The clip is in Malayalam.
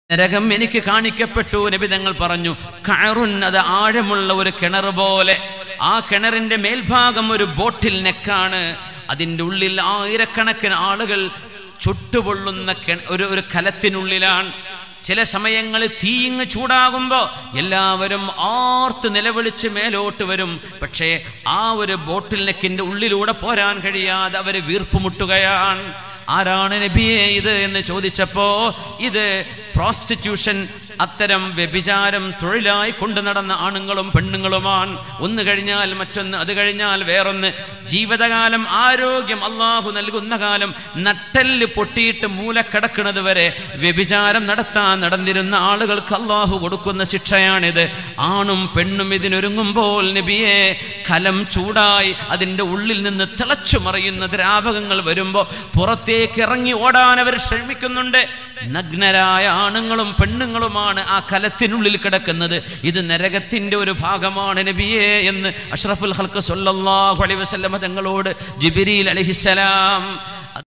നരകം എനിക്ക് കാണിക്കപ്പെട്ടു നബി തങ്ങൾ പറഞ്ഞു കയറുൻ അത് ആഴമുള്ള ഒരു കിണർ പോലെ ആ കിണറിന്റെ മേൽഭാഗം ഒരു ബോട്ടിൽ നെക്കാണ് അതിൻ്റെ ഉള്ളിൽ ആയിരക്കണക്കിന് ആളുകൾ ചുട്ടുപൊള്ളുന്ന കിണ- ഒരു ഒരു കലത്തിനുള്ളിലാണ് ചില സമയങ്ങളിൽ തീയിങ് ചൂടാകുമ്പോൾ എല്ലാവരും ആർത്ത് നിലവിളിച്ച് മേലോട്ട് വരും പക്ഷേ ആ ഒരു ബോട്ടിൽ നെക്കിൻ്റെ ഉള്ളിലൂടെ പോരാൻ കഴിയാതെ അവർ വീർപ്പുമുട്ടുകയാണ് ആരാണ് നബിയെ ഇത് എന്ന് ചോദിച്ചപ്പോ ഇത് പ്രോസ്റ്റിറ്റ്യൂഷൻ അത്തരം വ്യഭിചാരം തൊഴിലായി കൊണ്ടു നടന്ന ആണുങ്ങളും പെണ്ണുങ്ങളുമാണ് ഒന്ന് കഴിഞ്ഞാൽ മറ്റൊന്ന് അത് കഴിഞ്ഞാൽ വേറൊന്ന് ജീവിതകാലം ആരോഗ്യം അള്ളാഹു നൽകുന്ന കാലം നട്ടെല്ല് പൊട്ടിയിട്ട് മൂല കിടക്കുന്നത് വരെ വ്യഭിചാരം നടത്താൻ നടന്നിരുന്ന ആളുകൾക്ക് അള്ളാഹു കൊടുക്കുന്ന ശിക്ഷയാണിത് ആണും പെണ്ണും ഇതിനൊരുങ്ങുമ്പോൾ നബിയെ കലം ചൂടായി അതിൻ്റെ ഉള്ളിൽ നിന്ന് തിളച്ചു മറിയുന്ന ദ്രാവകങ്ങൾ വരുമ്പോൾ പുറത്തേക്ക് ഇറങ്ങി ഓടാൻ അവർ ശ്രമിക്കുന്നുണ്ട് നഗ്നരായ ആണുങ്ങളും പെണ്ണുങ്ങളുമാണ് ആ കലത്തിനുള്ളിൽ കിടക്കുന്നത് ഇത് നരകത്തിൻ്റെ ഒരു ഭാഗമാണ് നബിയെ എന്ന് അഷ്റഫുൽ ഹൽക്ക് സല്ലല്ലാഹു അലൈഹി വസല്ലമ തങ്ങളോട് ജിബിരിൽ അലൈഹിസ്സലാം